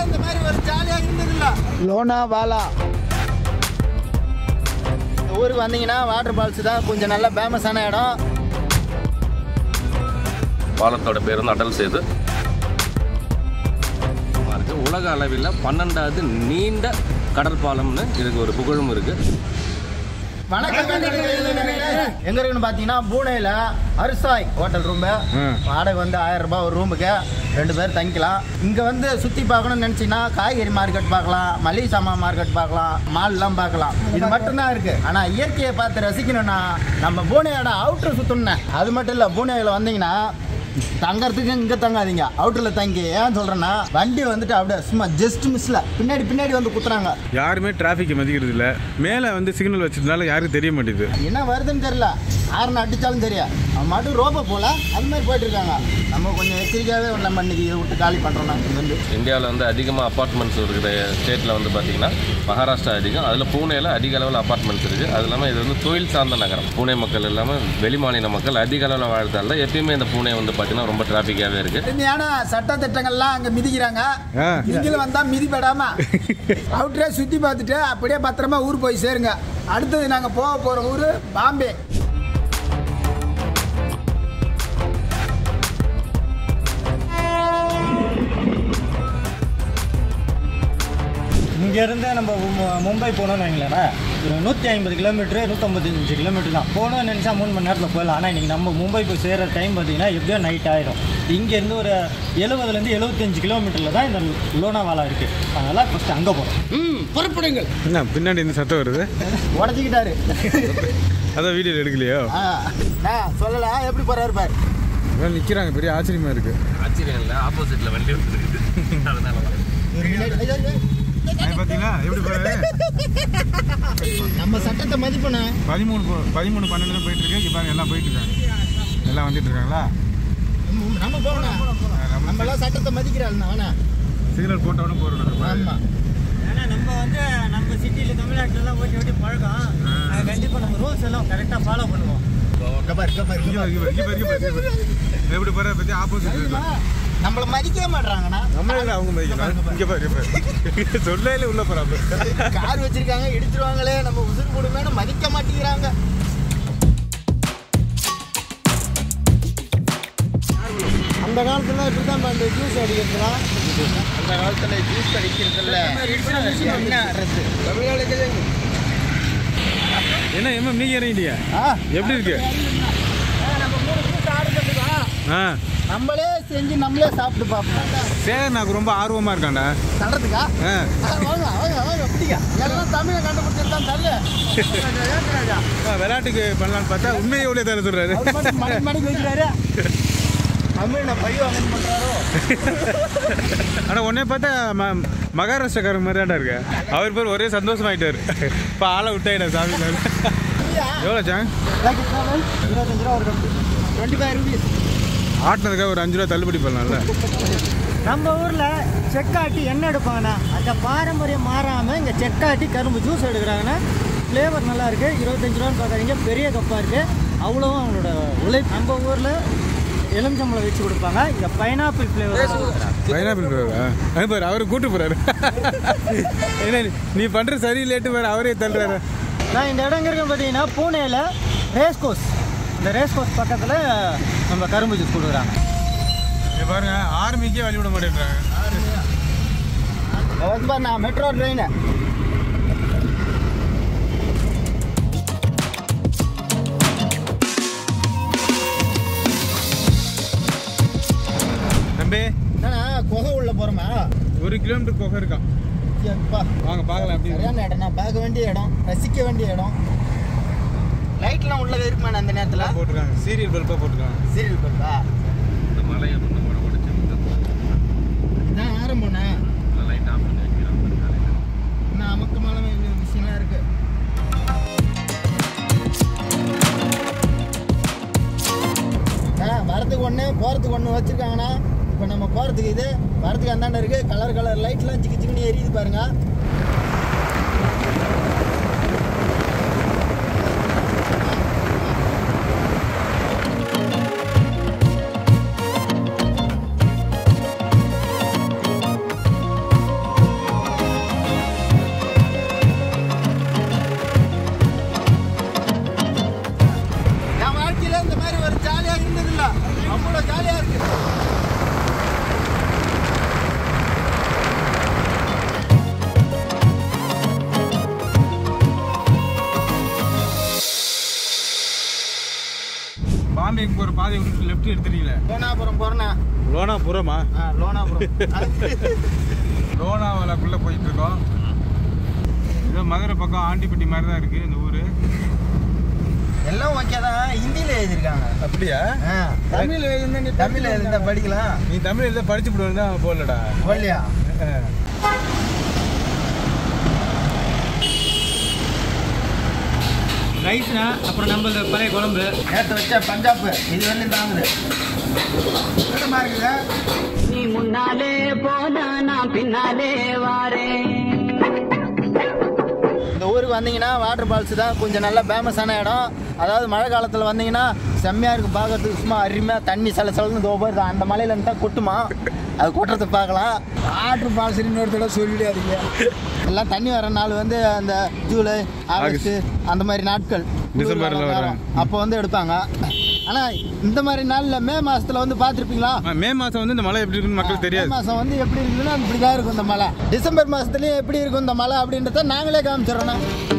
இந்த மாதிரி ஒரு ஜாலியா இருந்ததில்ல லோனாவாலா இந்த ஊருக்கு வந்தீங்கன்னா வாட்டர் ஃபால்ஸ் தான் கொஞ்சம் நல்லா ஃபேமஸான இடம் பாலத்தோட பேர் வந்து அடல் சேது இருக்கு உலக அளவில் பன்னெண்டாவது நீண்ட கடற்பாலம்னு இதுக்கு ஒரு புகழும் இருக்கு வணக்கம் எங்க இருக்குன்னு பாத்தீங்கன்னா பூனேல அரிசாய் ஹோட்டல் ரூம் வாடகை வந்து ஆயிரம் ரூபாய் ஒரு ரூமுக்கு ரெண்டு பேர் தங்கிக்கலாம் இங்க வந்து சுத்தி பார்க்கணும்னு நினைச்சீங்கன்னா காய்கறி மார்க்கெட் பார்க்கலாம் மளிகை சாமான் மார்க்கெட் பார்க்கலாம் மால்லாம் பார்க்கலாம் இது மட்டும்தான் இருக்கு ஆனா இயற்கையை பார்த்து ரசிக்கணும்னா நம்ம பூனேயோட அவுட்டர் சுத்தணும் அது மட்டும் இல்ல பூனேல வந்தீங்கன்னா தங்கறதுக்கு இங்க தங்காதீங்க அவுட்டர்ல தங்கி ஏன் சொல்றேன்னா வண்டி வந்துட்டு அப்படியே சும்மா ஜஸ்ட் மிஸ்ல பின்னாடி பின்னாடி வந்து குத்துறாங்க யாருமே டிராஃபிக்கை மதிக்கிறது இல்லை மேலே வந்து சிக்னல் வச்சதுனால யாருக்கும் தெரிய மாட்டேங்குது என்ன வருதுன்னு தெரியல ஆறுனு அடிச்சாலும் தெரியும் அவன் மட்டும் ரோபோ போல அது மாதிரி போயிட்டு இருக்காங்க நம்ம கொஞ்சம் எச்சரிக்கையாகவே நம்ம இன்னைக்கு இதை விட்டு காலி பண்றோம்னா இது வந்து இந்தியாவில் வந்து அதிகமாக அப்பார்ட்மெண்ட்ஸ் இருக்கிற ஸ்டேட்டில் வந்து பார்த்தீங்கன்னா மகாராஷ்டிரா அதிகம் அதில் பூனேல அதிக அளவில் அப்பார்ட்மெண்ட்ஸ் இருக்குது அது இல்லாமல் இது வந்து தொழில் சார்ந்த நகரம் பூனே மக்கள் இல்லாமல் வெளிமாநில மக்கள் அதிக அளவில் வாழ்றதால எப்பயுமே இந்த பூனே வந்து பார்த்தீங்கன்னா ரொம்ப டிராஃபிக்காகவே இருக்குது கடுமையான சட்ட திட்டங்கள்லாம் அங்க மிதிக்கிறாங்க ஆ. நீங்களும் வந்தா மிதிப்படாம அவுட்டரே சுத்தி பார்த்துட்டு அப்படியே பத்திரமா ஊர் போய் சேருங்க அடுத்தது நாங்க போக போற ஊரு பாம்பே இங்கேருந்து நம்ம மு- மும்பை போனோம்னு வைங்களேன் ஒரு நூற்றி ஐம்பது கிலோமீட்டரு நூற்றம்பத்தஞ்சு கிலோமீட்டர் தான் போகணும்னு நினச்சா மூணு மணி நேரத்தில் போயிடலாம் ஆனால் இன்றைக்கி நம்ம மும்பை போய் சேர்கிற டைம் பார்த்தீங்கன்னா எப்படியோ நைட் ஆயிரும் இங்கேருந்து ஒரு எழுபதுலேருந்து எழுபத்தஞ்சு கிலோமீட்டரில் தான் இந்த லோனாவாலா இருக்குது அதனால் ஃபஸ்ட்டு அங்கே போகிறோம் என்ன பின்னாடி இந்த சத்தம் வருது உடச்சிக்கிட்டாரு அதான் வீடியோ எடுக்கலையோ சொல்லல எப்படி போறாரு பாரு அதான் நிற்கிறாங்க பெரிய ஆச்சரியமா இருக்கு ஆச்சரியம் இல்லை ஆப்போசிட்டில் வண்டி வந்துருக்குது அதனால தான். பார்த்தீங்களா எப்படி போறாரு நம்ம சட்டத்தை மதிப்பண்ண பதிமூணு போ- பதிமூணு பன்னெண்டு தான் போயிட்டு இருக்கு இப்போ பாருங்க எல்லாம் போயிட்டு இருக்காங்க எல்லாம் வந்துட்டு இருக்காங்களா நம்ம போகணும் நம்ம எல்லாம் சட்டத்தை மதிக்கிறாள் அவனா சிக்னல் போட்டவொடனே போகிறோம் ஆமா ஏன்னா நம்ம வந்து நம்ம சிட்டியில் தமிழ்நாட்டிலலாம் ஓட்டி ஓட்டி பழக்கம் அது கண்டிப்பாக நம்ம ரூல்ஸ் எல்லாம் கரெக்டாக ஃபாலோ பண்ணுவோம் இங்க பாரு, இங்க பாரு, இங்க பாரு. எப்படி போற பத்தி ஆப்போசிட் நம்மள மதிக்கவே மாட்றாங்கண்ணா நம்மளே அவங்க மதிக்கலாம் இங்க பாரு இங்க பாரு சொல்லல உள்ள போறாங்க கார் வச்சிருக்காங்க இடிச்சிருவாங்களே நம்ம உசுறு போடுமேனு மதிக்க மாட்டேங்கிறாங்க அந்த காலத்துல இப்படிதான் அந்த ஜூஸ் அடிக்கிறதுலாம் அந்த காலத்துல ஜூஸ் அடிக்கிறதுல என்ன அறது என்ன எம்ம நீங்க இறங்கிட்டீங்க ஆ எப்படி இருக்கு நம்ம மூணு ஜூஸ் ஆர்டர் பண்ணிக்கலாம் ஆ நம்மளே செஞ்சு நம்மளே சாப்பிட்டு பார்ப்போம் சேகர் నాకు ரொம்ப ஆர்வமா இருக்காண்டா தள்ளுறதுக்கா ஆ ஆ, வாங்க வாங்க வாங்க அப்படிங்க எல்லாம் தமிழை கண்டுபிடிச்சிருந்தான் தள்ளு ஏத்துறாஜா. ஆ, விளையாட்டுக்கு பண்ணலாம்னு பார்த்தா உண்மையை எவ்வளோ தர சொல்றாரு அவர் பாட்டுக்கு மணி மணிக்கு வைக்கிறாரு தமிழ் நான் பழி வாங்கன்னு பண்றாரோ ஆனா உடனே பார்த்தா ம- மகாராஷ்டிரக்காரங்க மாதிரி தான்டா இருக்கு அவர் பேர் ஒரே சந்தோஷமாயிட்டாரு இப்போ ஆளை விட்டாயிடா சாமி எவ்வளோ சாங் இருபத்தஞ்சு ரூபா ஒரு கப்பு டுவெண்ட்டி ஃபைவ் ருபீஸ் ஆட்டினதுக்காக ஒரு அஞ்சு ரூபா தள்ளுபடி பண்ணலாம்ல நம்ம ஊரில் செக்காட்டி என்ன எடுப்பாங்கண்ணா அந்த பாரம்பரியம் மாறாமல் இங்கே செக்காட்டி கரும்பு ஜூஸ் எடுக்கிறாங்கன்னா ஃப்ளேவர் நல்லா இருக்கு இருபத்தஞ்சு ரூபான்னு பார்க்குறீங்க பெரிய கப்பாக இருக்குது அவ்வளோவும் அவங்களோட உழைப்பு நம்ம ஊரில் எலுமிச்சம்பழம் வச்சு கொடுப்பாங்க இங்கே பைனாப்பிள் ஃப்ளேவர் பைனாப்பிள் ஃப்ளேவரா அது பாரு அவரு கூட்டு போறாரு என்ன நீ பண்ற சரியில்லேட்டு பாரு அவரே தள்ளுறாரு நான் இந்த இடம் எங்க இருக்குன்னு பார்த்தீங்கன்னா பூனேல ரேஸ் கோர்ஸ் இந்த ரேஸ் கோர்ஸ் பக்கத்தில் நம்ம கரும்பு ஜூஸ் கொடுக்குறாங்க இங்க பாருங்க ஆர்மிக்கே வழி விட மாட்டேன்றாங்க வந்து பாரு நான் மெட்ரோ ட்ரெயின் தம்பி என்னண்ணா குகை உள்ள போறோமா ஒரு கிலோமீட்டர் குகை இருக்கான் எப்பா வாங்க பார்க்கலாம் எப்படி இருக்கு. சரியான இடம் பார்க்க வேண்டிய இடம் ரசிக்க வேண்டிய இடம் லைட்லாம் உள்ள இருக்குமா அந்த நேரத்தில் போட்டிருக்காங்க சீரியல் பல்பா போட்டிருக்காங்க சீரியல் பல்பா இந்த மலையை வந்து உட உடச்சி இதான் ஆரம்பம்ண்ணா லைட் ஆஃப் பண்ணி வைக்கிறாங்க இன்னும் அமக்கமான விஷயம்லாம் இருக்கு ஆ வரதுக்கு ஒன்று போகிறதுக்கு ஒன்று வச்சுருக்காங்கண்ணா இப்போ நம்ம போகிறதுக்கு இது வரதுக்கு அந்தாண்ட இருக்குது கலர் கலர் லைட்லாம் சிக்கி சிக்கனி எரியுது பாருங்க பாதை விட்டு லெஃப்ட் எடுத்துறீங்களே லோனாபுரம் போறேண்ணா லோனாபுரமா ஆ, லோனாபுரம் லோனாவாலாக்குள்ளே போயிட்டு இருக்கோம் ஏதோ மதுரை பக்கம் ஆண்டிப்பட்டி மாதிரி தான் இருக்குது இந்த ஊர் எல்லாம் ஓகே தான் ஹிந்தியில் எழுதியிருக்காங்க அப்படியா ஆ, தமிழ் எழுதுனா தமிழ் எழுதிருந்தா படிக்கலாம் நீ தமிழ் எழுத படிச்சு விடுவேன் தான் போடலடா போடலையா ரைஸ்னா அப்புறம் நம்மளது பழைய குழம்பு நேற்று வச்ச பஞ்சாப் இது வந்து தாங்குது என்னமா இருக்குது நீ முன்னாலே போனா நான் பின்னாலே வாரேன் இந்த ஊருக்கு வந்தீங்கன்னா வாட்டர் ஃபால்ஸ் தான் கொஞ்சம் நல்ல ஃபேமஸான இடம் அதாவது மழை காலத்தில் வந்தீங்கன்னா செம்மையாக இருக்கும் பார்க்கறதுக்கு சும்மா அருமையாக தண்ணி சல சலன்னு தோபர் தான் அந்த மலையில இருந்தால் கொட்டுமா அது கொட்டுறதை பார்க்கலாம் வாட்டர் ஃபால்ஸ் இன்னொரு தடவை சொல்லிடாதீங்க எல்லாம் தண்ணி வர நாள் வந்து அந்த ஜூலை ஆகஸ்ட் அந்த மாதிரி நாட்கள் டிசம்பர்ல வரும். அப்போ வந்து எடுப்பாங்க ஆனால் இந்த மாதிரி நாளில் மே மாசத்துல வந்து பார்த்துருப்பீங்களா மே மாதம் வந்து இந்த மழை எப்படி இருக்குன்னு மக்களுக்கு மே தெரியாது மாசம் வந்து எப்படி இருக்குன்னா இப்படி தான் இருக்கும் இந்த மலை டிசம்பர் மாசத்துலயும் எப்படி இருக்கும் இந்த மலை அப்படின்றத நாங்களே காமிச்சிடறோம்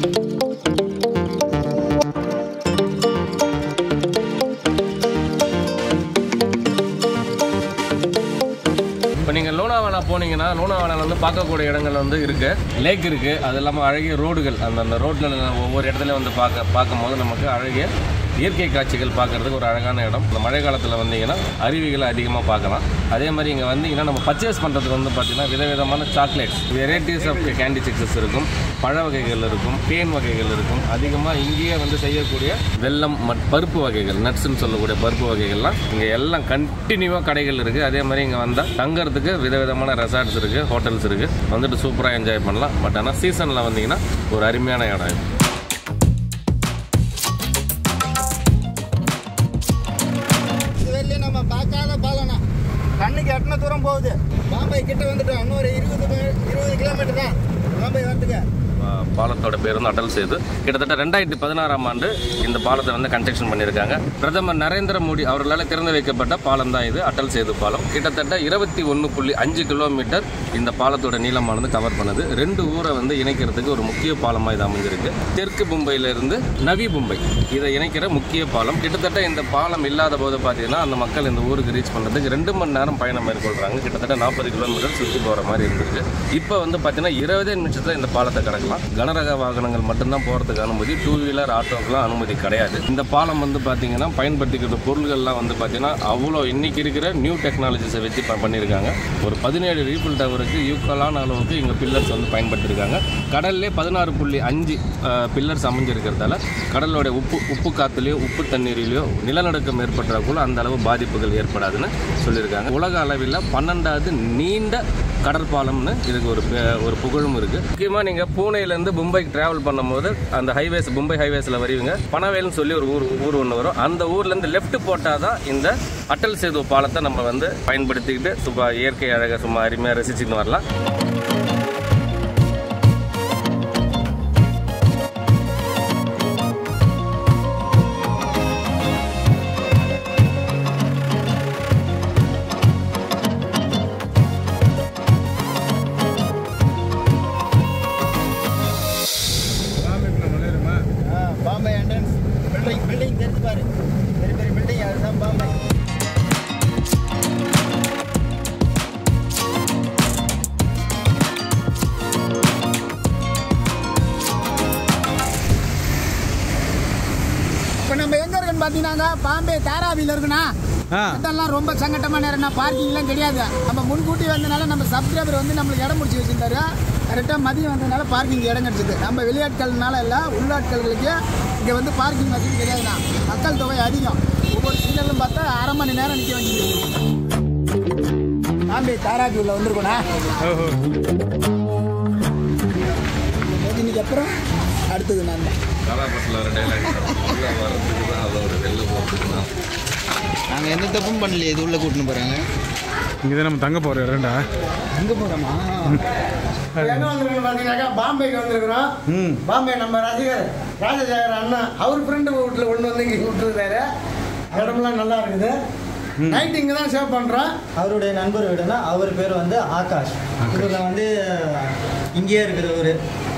இப்போ நீங்கள் லோனாவாலா போனீங்கன்னா லோனாவாலாவில் வந்து பார்க்கக்கூடிய இடங்கள் வந்து இருக்குது லேக் இருக்குது அது இல்லாமல் அழகிய ரோடுகள் அந்த அந்த ரோட்டில் ஒவ்வொரு இடத்துலையும் வந்து பார்க்க பார்க்கும்போது நமக்கு அழகிய இயற்கை காட்சிகள் பார்க்கறதுக்கு ஒரு அழகான இடம் இந்த மழை காலத்தில் வந்தீங்கன்னா அருவிகளை அதிகமாக பார்க்கலாம் அதே மாதிரி இங்கே வந்தீங்கன்னா நம்ம பர்ச்சேஸ் பண்ணுறதுக்கு வந்து பார்த்தீங்கன்னா விதவிதமான சாக்லேட்ஸ் வெரைட்டிஸ் ஆஃப் கேண்டி சிக்ஸஸ் இருக்கும் பழ வகைகள் இருக்கும் தேன் வகைகள் இருக்கும் அதிகமாக இங்கேயே வந்து செய்யக்கூடிய வெல்லம் மட் பருப்பு வகைகள் நட்ஸ்ன்னு சொல்லக்கூடிய பருப்பு வகைகள்லாம் இங்கே எல்லாம் கண்டினியூவாக கடைகள் இருக்குது அதே மாதிரி இங்கே வந்தால் தங்கறதுக்கு விதவிதமான ரெசார்ட்ஸ் இருக்குது ஹோட்டல்ஸ் இருக்குது வந்துட்டு சூப்பராக என்ஜாய் பண்ணலாம் பட் ஆனால் சீசனில் வந்தீங்கன்னா ஒரு அருமையான இடம் இது இது வெளியே நம்ம பார்க்காத பாலனா கண்ணுக்கு எட்டன தூரம் போகுது பாம்பை கிட்ட வந்துட்டோம் இன்னொரு இருபது மே- இருபது கிலோமீட்டர் தான் பாம்பை வரதுக்கு பா- பாலத்தோட பேர் வந்து அடல் சேது கிட்டத்தட்ட ரெண்டாயிரத்தி பதினாறாம் ஆண்டு இந்த பாலத்தை வந்து கன்ஸ்ட்ரக்ஷன் பண்ணியிருக்காங்க பிரதமர் நரேந்திர மோடி அவர்களால் திறந்து வைக்கப்பட்ட பாலம் தான் இது அடல் சேது பாலம் கிட்டத்தட்ட இருபத்தி ஒன்று புள்ளி அஞ்சு கிலோமீட்டர் இந்த பாலத்தோட நீளமானது கவர் பண்ணுது ரெண்டு ஊரை வந்து இணைக்கிறதுக்கு ஒரு முக்கிய பாலமாக இது அமைஞ்சிருக்கு தெற்கு மும்பையிலிருந்து நவி மும்பை இதை இணைக்கிற முக்கிய பாலம் கிட்டத்தட்ட இந்த பாலம் இல்லாத போது பார்த்தீங்கன்னா அந்த மக்கள் இந்த ஊருக்கு ரீச் பண்ணுறதுக்கு ரெண்டு மணி நேரம் பயணம் மேற்கொள்கிறாங்க கிட்டத்தட்ட நாற்பது கிலோமீட்டர் சுற்றி போகிற மாதிரி இருந்திருக்கு இப்போ வந்து பார்த்தீங்கன்னா இருபதே நிமிஷத்தில் இந்த பாலத்தை கடக்கலாம் கனரக வாகனங்கள் மட்டும்தான் போகிறதுக்கு அனுமதி டூ வீலர் ஆட்டோக்கெலாம் அனுமதி கிடையாது இந்த பாலம் வந்து பார்த்தீங்கன்னா பயன்படுத்திக்கிற பொருள்கள்லாம் வந்து பார்த்தீங்கன்னா அவ்வளோ இன்னைக்கு இருக்கிற நியூ டெக்னாலஜிஸை வச்சு ப- பண்ணியிருக்காங்க ஒரு பதினேழு ரீபிள் டவருக்கு ஈக்குவலான அளவுக்கு இங்கே பில்லர்ஸ் வந்து பயன்படுத்தியிருக்காங்க கடல்லே பதினாறு புள்ளி அஞ்சு பில்லர்ஸ் அமைஞ்சிருக்கிறதால கடலோட உப்பு உப்பு காத்துலேயோ உப்பு தண்ணீரிலையோ நிலநடுக்கம் ஏற்பட்டா கூட அந்த அளவு பாதிப்புகள் ஏற்படாதுன்னு சொல்லியிருக்காங்க உலக அளவில் பன்னெண்டாவது நீண்ட கடற்பாலம்னு இதுக்கு ஒரு பே- ஒரு புகழும் இருக்கு முக்கியமாக நீங்கள் பூனேலேருந்து மும்பைக்கு டிராவல் பண்ணும்போது அந்த ஹைவேஸ் மும்பை ஹைவேஸில் வருவீங்க பனவேல்னு சொல்லி ஒரு ஊர் ஊர் ஒன்று வரும் அந்த ஊர்லேருந்து லெஃப்ட் போட்டால் தான் இந்த அட்டல் சேது பாலத்தை நம்ம வந்து பயன்படுத்திக்கிட்டு சும்மா இயற்கை அழகை சும்மா அருமையாக ரசிச்சுட்டு வரலாம் மலையருமா ஆ, பாம்பே என்ட்ரன்ஸ் பில்டிங் பில்டிங் தெரிஞ்சு பாரு பெரிய பெரிய பில்டிங் அதுதான் பாம்பே இப்போ நம்ம எங்க இருக்குன்னு பார்த்தீங்கன்னா பாம்பே தாராவியில் இருக்குண்ணா ஆ இதெல்லாம் ரொம்ப சங்கட்டமான நேரம்னா பார்க்கிங்லாம் கிடையாது நம்ம முன்கூட்டி வந்தனால நம்ம சப்ஸ்கிரைபர் வந்து நம்மளுக்கு இடம் முடிச்சு வச்சிருந்தாரு கரெக்டாக மதியம் வந்ததுனால பார்க்கிங் இடம் கிடச்சிது நம்ம வெளியாட்கள்னால இல்லை உள்நாட்களுக்கு இங்கே வந்து பார்க்கிங் வசதி கிடையாதுண்ணா மக்கள் தொகை அதிகம் ஒவ்வொரு சீனலும் பார்த்தா அரை மணி நேரம் நிற்க வேண்டியது பாம்பே தாராவியில் வந்திருக்கோண்ணா ஓஹோ இன்னைக்கு அப்புறம் அடுத்தது நான் தான் கலாபத்தில் வர டைலாக் உள்ள வர்றதுக்கு தான் அதோட வெளில போகிறதுக்கு தான் நாங்கள் எந்த தப்பும் பண்ணலையே இது உள்ளே கூட்டின்னு போகிறாங்க இங்கே தான் நம்ம தங்க போகிற இடம்டா அங்கே போகிறோமா எங்கே வந்திருக்கோம் பார்த்தீங்கன்னாக்கா பாம்பேக்கு வந்திருக்கிறோம் ம் பாம்பே நம்ம ரசிகர் ராஜசேகர் அண்ணா அவர் ஃப்ரெண்டு வீட்டில் கொண்டு வந்து இங்கே விட்டுருக்காரு இடம்லாம் நல்லா இருக்குது நைட் இங்கே தான் சேவ் பண்ணுறோம் அவருடைய நண்பர் வீடுனா அவர் பேர் வந்து ஆகாஷ் இவங்க வந்து இங்கேயே இருக்கிறவர்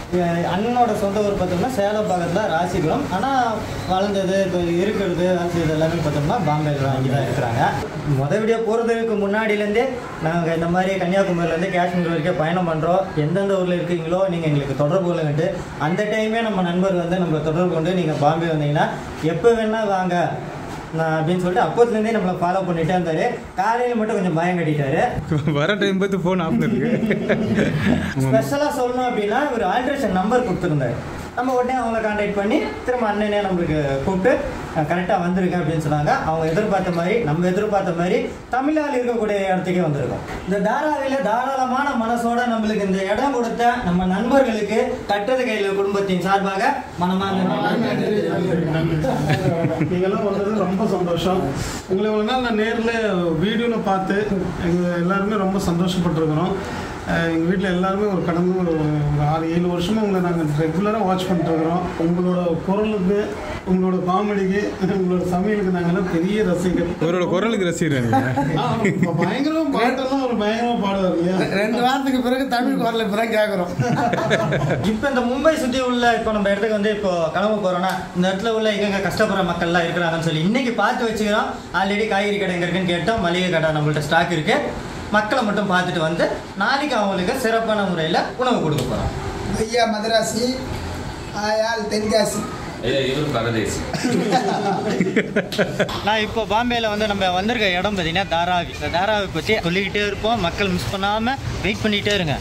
அஹ் அண்ணனோட சொந்த ஊர் பார்த்தோம்னா சேலம் பக்கத்தில் ராசிபுரம் ஆனால் வளர்ந்தது இப்போ இருக்கிறது வேலை செய்யறது எல்லாமே பார்த்தோம்னா பாம்பேல தான் இங்கே தான் இருக்கிறாங்க முத வீடியோ போகிறதுக்கு முன்னாடியிலேருந்தே நாங்கள் இந்த மாதிரி கன்னியாகுமரியிலேருந்து காஷ்மீர் வரைக்கும் பயணம் பண்ணுறோம் எந்தெந்த ஊரில் இருக்கீங்களோ நீங்கள் எங்களுக்கு தொடர்பு கொள்ளுங்கட்டு அந்த டைமே நம்ம நண்பர் வந்து நம்ம தொடர்பு கொண்டு நீங்கள் பாம்பே வந்தீங்கன்னா எப்போ வேணால் வாங்க நான் அப்படின்னு சொல்லிட்டு அப்போத்துலேருந்தே நம்மளை ஃபாலோ பண்ணிட்டே இருந்தாரு காலையில் மட்டும் கொஞ்சம் பயம் கட்டிட்டாரு வர டைம் பார்த்து ஃபோன் ஆஃப் இருக்கு ஸ்பெஷலாக சொல்லணும் அப்படின்னா ஒரு ஆல்ட்ரேஷன் நம்பர் கொடுத்துருந்தாரு நம்ம உடனே அவங்கள காண்டாக்ட் பண்ணி திரும்ப அண்ணனே நம்மளுக்கு கூப்பிட்டு கரெக்டாக வந்திருக்கேன் அப்படின்னு சொன்னாங்க அவங்க எதிர்பார்த்த மாதிரி நம்ம எதிர்பார்த்த மாதிரி தமிழால் இருக்கக்கூடிய இடத்துக்கே வந்திருக்கோம் இந்த தாராவில தாராளமான மனசோட நம்மளுக்கு இந்த இடம் கொடுத்த நம்ம நண்பர்களுக்கு கட்டது கையில் குடும்பத்தின் சார்பாக மனமாக நீங்களாம் வந்தது ரொம்ப சந்தோஷம் உங்களை இவ்வளோ நாள் நான் நேரில் வீடியோவில் பார்த்து எங்கள் எல்லாருமே ரொம்ப சந்தோஷப்பட்டிருக்கிறோம் எங்கள் வீட்டில் எல்லாருமே ஒரு கடந்த ஒரு ஒரு ஆறு ஏழு வருஷமாக உங்களை நாங்கள் ரெகுலராக வாட்ச் பண்ணிட்டுருக்குறோம் உங்களோட குரலுக்கு உங்களோட காமெடிக்கு உங்களோட சமையலுக்கு நாங்கள்லாம் பெரிய ரசிகர் அவரோட குரலுக்கு ரசிக்கிறேன் நீங்க ஆ, பயங்கரமா பாட்டெல்லாம் ஒரு பயங்கரமா பாடுவார் இல்லையா ரெண்டு வாரத்துக்கு பிறகு தமிழ் குரல் இப்போ தான் கேட்குறோம் இப்போ இந்த மும்பை சுற்றி உள்ள இப்போ நம்ம இடத்துக்கு வந்து இப்போ கிளம்ப போகிறோன்னா இந்த இடத்துல உள்ள எங்கெங்க கஷ்டப்படுற மக்கள்லாம் இருக்கிறாங்கன்னு சொல்லி இன்னைக்கு பார்த்து வச்சுக்கிறோம் ஆல்ரெடி காய்கறி கடை எங்கே இருக்குன்னு கேட்டோம் மளிகை கடை நம்மள்ட்ட ஸ்டாக் இருக்கு மக்களை மட்டும் பார்த்துட்டு வந்து நாளைக்கு அவங்களுக்கு சிறப்பான முறையில் உணவு கொடுக்க போகிறோம் ஐயா மதராசி ஆயால் தென்காசி ஐயா இவர் பரதேசி நான் இப்போ பாம்பேல வந்து நம்ம வந்திருக்க இடம் பார்த்தீங்கன்னா தாராவி இந்த தாராவி பற்றி சொல்லிக்கிட்டே இருப்போம் மக்கள் மிஸ் பண்ணாமல் வெயிட் பண்ணிக்கிட்டே இருங்க